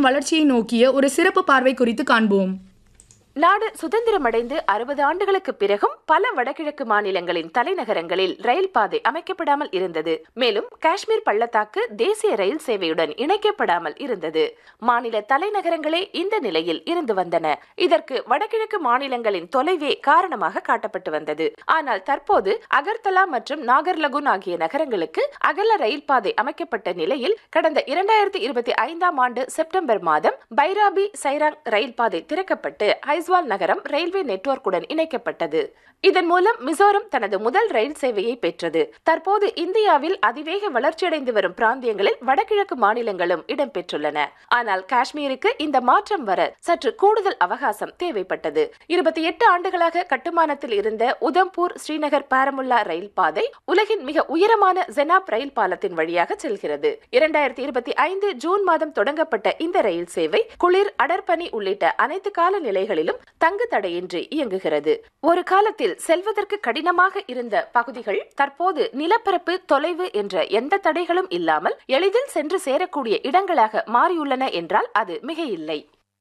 மற்றும் வளர்ச்சியை நோக்கிய ஒரு சிறப்பு பார்வை குறித்து காண்போம் நாடு சுதந்திரமடைந்து அறுபது ஆண்டுகளுக்கு பிறகும் பல வடகிழக்கு மாநிலங்களின் தலைநகரங்களில் ரயில் பாதை அமைக்கப்படாமல் இருந்தது மேலும் காஷ்மீர் பள்ளத்தாக்கு தேசிய ரயில் சேவையுடன் இணைக்கப்படாமல் இருந்தது மாநில தலைநகரங்களே இந்த நிலையில் இருந்து வந்தன இதற்கு வடகிழக்கு மாநிலங்களின் தொலைவே காரணமாக காட்டப்பட்டு வந்தது ஆனால் தற்போது அகர்தலா மற்றும் நாகர்லகுன் ஆகிய நகரங்களுக்கு அகல ரயில் பாதை அமைக்கப்பட்ட நிலையில் கடந்த இரண்டாயிரத்தி இருபத்தி ஐந்தாம் ஆண்டு செப்டம்பர் மாதம் பைராபி சைராங் ரயில் பாதை திறக்கப்பட்டு ஐஸ்வால் நகரம் ரயில்வே நெட்வொர்க்குடன் இணைக்கப்பட்டது இதன் மூலம் மிசோரம் தனது முதல் ரயில் சேவையை பெற்றது தற்போது இந்தியாவில் அதிவேக வளர்ச்சியடைந்து வரும் பிராந்தியங்களில் வடகிழக்கு மாநிலங்களும் இடம்பெற்றுள்ளன ஆனால் காஷ்மீருக்கு இந்த மாற்றம் வர சற்று கூடுதல் அவகாசம் தேவைப்பட்டது இருபத்தி எட்டு ஆண்டுகளாக கட்டுமானத்தில் இருந்த உதம்பூர் ஸ்ரீநகர் பாரமுல்லா ரயில் பாதை உலகின் மிக உயரமான ஜெனாப் ரயில் பாலத்தின் வழியாக செல்கிறது இரண்டாயிரத்தி இருபத்தி ஐந்து ஜூன் மாதம் தொடங்கப்பட்ட இந்த ரயில் சேவை குளிர் அடர்பனி உள்ளிட்ட அனைத்து கால நிலைகளிலும் தங்கு தடையின்றி இயங்குகிறது ஒரு காலத்தில் செல்வதற்கு கடினமாக இருந்த பகுதிகள் தற்போது நிலப்பரப்பு தொலைவு என்ற எந்த தடைகளும் இல்லாமல் எளிதில் சென்று சேரக்கூடிய இடங்களாக மாறியுள்ளன என்றால் அது மிகையில்லை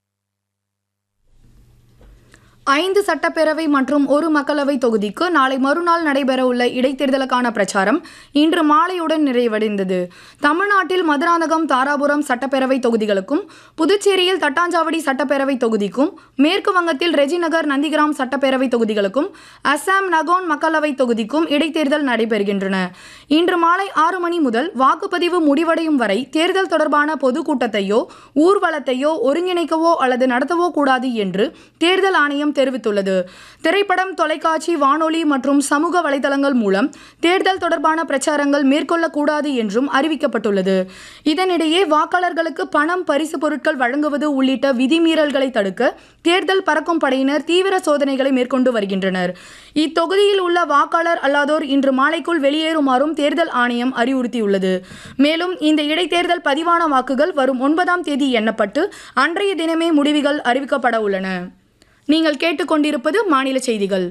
ஐந்து சட்டப்பேரவை மற்றும் ஒரு மக்களவை தொகுதிக்கு நாளை மறுநாள் நடைபெறவுள்ள இடைத்தேர்தலுக்கான பிரச்சாரம் இன்று மாலையுடன் நிறைவடைந்தது தமிழ்நாட்டில் மதுராந்தகம் தாராபுரம் சட்டப்பேரவை தொகுதிகளுக்கும் புதுச்சேரியில் தட்டாஞ்சாவடி சட்டப்பேரவை தொகுதிக்கும் மேற்கு வங்கத்தில் ரெஜிநகர் நந்திகிராம் சட்டப்பேரவை தொகுதிகளுக்கும் அஸ்ஸாம் நகோன் மக்களவை தொகுதிக்கும் இடைத்தேர்தல் நடைபெறுகின்றன இன்று மாலை ஆறு மணி முதல் வாக்குப்பதிவு முடிவடையும் வரை தேர்தல் தொடர்பான பொதுக்கூட்டத்தையோ ஊர்வலத்தையோ ஒருங்கிணைக்கவோ அல்லது நடத்தவோ கூடாது என்று தேர்தல் ஆணையம் தெரிவித்துள்ளது திரைப்படம் தொலைக்காட்சி வானொலி மற்றும் சமூக வலைதளங்கள் மூலம் தேர்தல் தொடர்பான பிரச்சாரங்கள் மேற்கொள்ளக்கூடாது என்றும் அறிவிக்கப்பட்டுள்ளது இதனிடையே வாக்காளர்களுக்கு பணம் பரிசு பொருட்கள் வழங்குவது உள்ளிட்ட விதிமீறல்களை தடுக்க தேர்தல் பறக்கும் படையினர் தீவிர சோதனைகளை மேற்கொண்டு வருகின்றனர் இத்தொகுதியில் உள்ள வாக்காளர் அல்லாதோர் இன்று மாலைக்குள் வெளியேறுமாறும் தேர்தல் ஆணையம் அறிவுறுத்தியுள்ளது மேலும் இந்த இடைத்தேர்தல் பதிவான வாக்குகள் வரும் ஒன்பதாம் தேதி எண்ணப்பட்டு அன்றைய தினமே முடிவுகள் அறிவிக்கப்பட உள்ளன நீங்கள் கேட்டுக்கொண்டிருப்பது மாநில செய்திகள்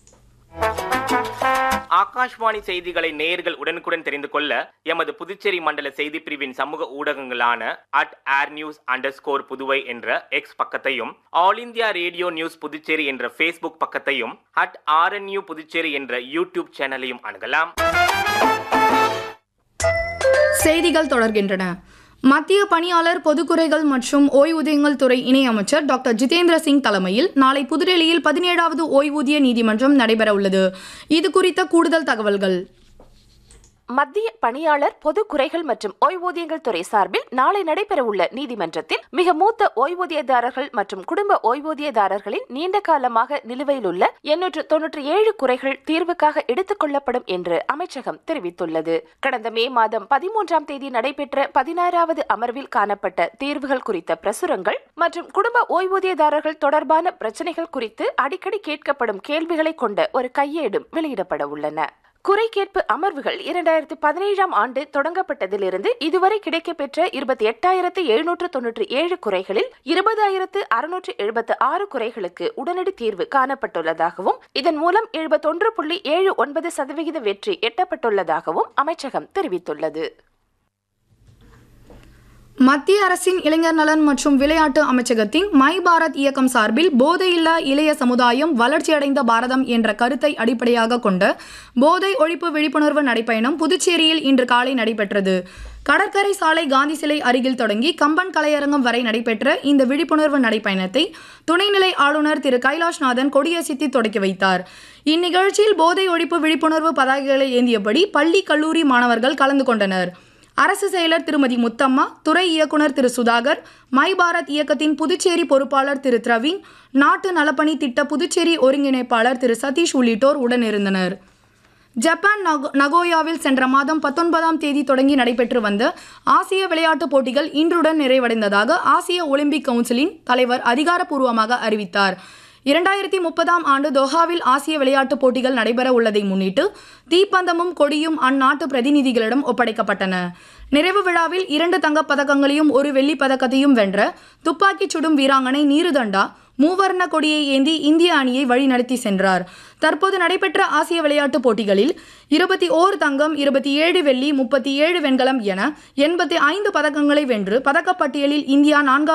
ஆகாஷ்வாணி செய்திகளை நேயர்கள் உடனுக்குடன் தெரிந்து கொள்ள எமது புதுச்சேரி மண்டல செய்தி பிரிவின் சமூக ஊடகங்களான at air news underscore Puduvai என்ற எக்ஸ் பக்கத்தையும் All India Radio news Puducherry என்ற ஃபேஸ்புக் பக்கத்தையும் அட் ஆர்என்யூ புதுச்சேரி என்ற யூடியூப் சேனலையும் அணுகலாம் செய்திகள் தொடர்கின்றன மத்திய பணியாளர் பொதுக்குறைகள் மற்றும் ஓய்வூதியங்கள் துறை இணையமைச்சர் டாக்டர் ஜிதேந்திர சிங் தலைமையில் நாளை புதுடெல்லியில் பதினேழாவது ஓய்வூதிய நீதிமன்றம் நடைபெறவுள்ளது இது குறித்த கூடுதல் தகவல்கள் மத்திய பணியாளர் பொது குறைகள் மற்றும் ஓய்வூதியங்கள் துறை சார்பில் நாளை நடைபெறவுள்ள நீதிமன்றத்தில் மிக மூத்த ஓய்வூதியதாரர்கள் மற்றும் குடும்ப ஓய்வூதியதாரர்களின் நீண்ட காலமாக நிலுவையில் உள்ள எண்ணூற்று தொன்னூற்றி ஏழு குறைகள் தீர்வுக்காக எடுத்துக் கொள்ளப்படும் என்று அமைச்சகம் தெரிவித்துள்ளது கடந்த மே மாதம் பதிமூன்றாம் தேதி நடைபெற்ற பதினாறாவது அமர்வில் காணப்பட்ட தீர்வுகள் குறித்த பிரசுரங்கள் மற்றும் குடும்ப ஓய்வூதியதாரர்கள் தொடர்பான பிரச்சனைகள் குறித்து அடிக்கடி கேட்கப்படும் கேள்விகளை கொண்ட ஒரு கையேடும் வெளியிடப்பட உள்ளன குறை கேட்பு அமர்வுகள் இரண்டாயிரத்தி பதினேழாம் ஆண்டு தொடங்கப்பட்டதிலிருந்து இதுவரை கிடைக்கப்பெற்ற இருபத்தி எட்டாயிரத்து எழுநூற்று தொன்னூற்றி ஏழு குறைகளில் இருபதாயிரத்து அறுநூற்று எழுபத்து ஆறு குறைகளுக்கு உடனடி தீர்வு காணப்பட்டுள்ளதாகவும் இதன் மூலம் எழுபத்தொன்று புள்ளி ஏழு ஒன்பது சதவிகித வெற்றி எட்டப்பட்டுள்ளதாகவும் அமைச்சகம் தெரிவித்துள்ளது மத்திய அரசின் இளைஞர் நலன் மற்றும் விளையாட்டு அமைச்சகத்தின் மை பாரத் இயக்கம் சார்பில் போதையில்லா இளைய சமுதாயம் வளர்ச்சியடைந்த பாரதம் என்ற கருத்தை அடிப்படையாக கொண்ட போதை ஒழிப்பு விழிப்புணர்வு நடைப்பயணம் புதுச்சேரியில் இன்று காலை நடைபெற்றது கடற்கரை சாலை காந்தி சிலை அருகில் தொடங்கி கம்பன் கலையரங்கம் வரை நடைபெற்ற இந்த விழிப்புணர்வு நடைப்பயணத்தை துணைநிலை ஆளுநர் திரு கைலாஷ்நாதன் கொடியசைத்து தொடக்கி வைத்தார் இந்நிகழ்ச்சியில் போதை ஒழிப்பு விழிப்புணர்வு பதாகைகளை ஏந்தியபடி பள்ளி கல்லூரி மாணவர்கள் கலந்து கொண்டனர் அரசு செயலர் திருமதி முத்தம்மா துறை இயக்குனர் திரு சுதாகர் மை பாரத் இயக்கத்தின் புதுச்சேரி பொறுப்பாளர் திரு பிரவீன் நாட்டு நலப்பணி திட்ட புதுச்சேரி ஒருங்கிணைப்பாளர் திரு சதீஷ் உள்ளிட்டோர் உடனிருந்தனர் ஜப்பான் நகோ நகோயாவில் சென்ற மாதம் பத்தொன்பதாம் தேதி தொடங்கி நடைபெற்று வந்த ஆசிய விளையாட்டுப் போட்டிகள் இன்றுடன் நிறைவடைந்ததாக ஆசிய ஒலிம்பிக் கவுன்சிலின் தலைவர் அதிகாரப்பூர்வமாக அறிவித்தார் இரண்டாயிரத்தி முப்பதாம் ஆண்டு தோஹாவில் ஆசிய விளையாட்டுப் போட்டிகள் நடைபெற உள்ளதை முன்னிட்டு தீப்பந்தமும் கொடியும் அந்நாட்டு பிரதிநிதிகளிடம் ஒப்படைக்கப்பட்டன நிறைவு விழாவில் இரண்டு தங்கப் பதக்கங்களையும் ஒரு வெள்ளிப் பதக்கத்தையும் வென்ற துப்பாக்கிச் சுடும் வீராங்கனை நீருதண்டா மூவர்ண கொடியை ஏந்தி இந்திய அணியை வழிநடத்தி சென்றார் தற்போது நடைபெற்ற ஆசிய விளையாட்டுப் போட்டிகளில் இருபத்தி ஓர் தங்கம் இருபத்தி ஏழு வெள்ளி முப்பத்தி ஏழு வெண்கலம் என எண்பத்தி ஐந்து பதக்கங்களை வென்று பதக்கப்பட்டியலில் இந்தியா நான்காவது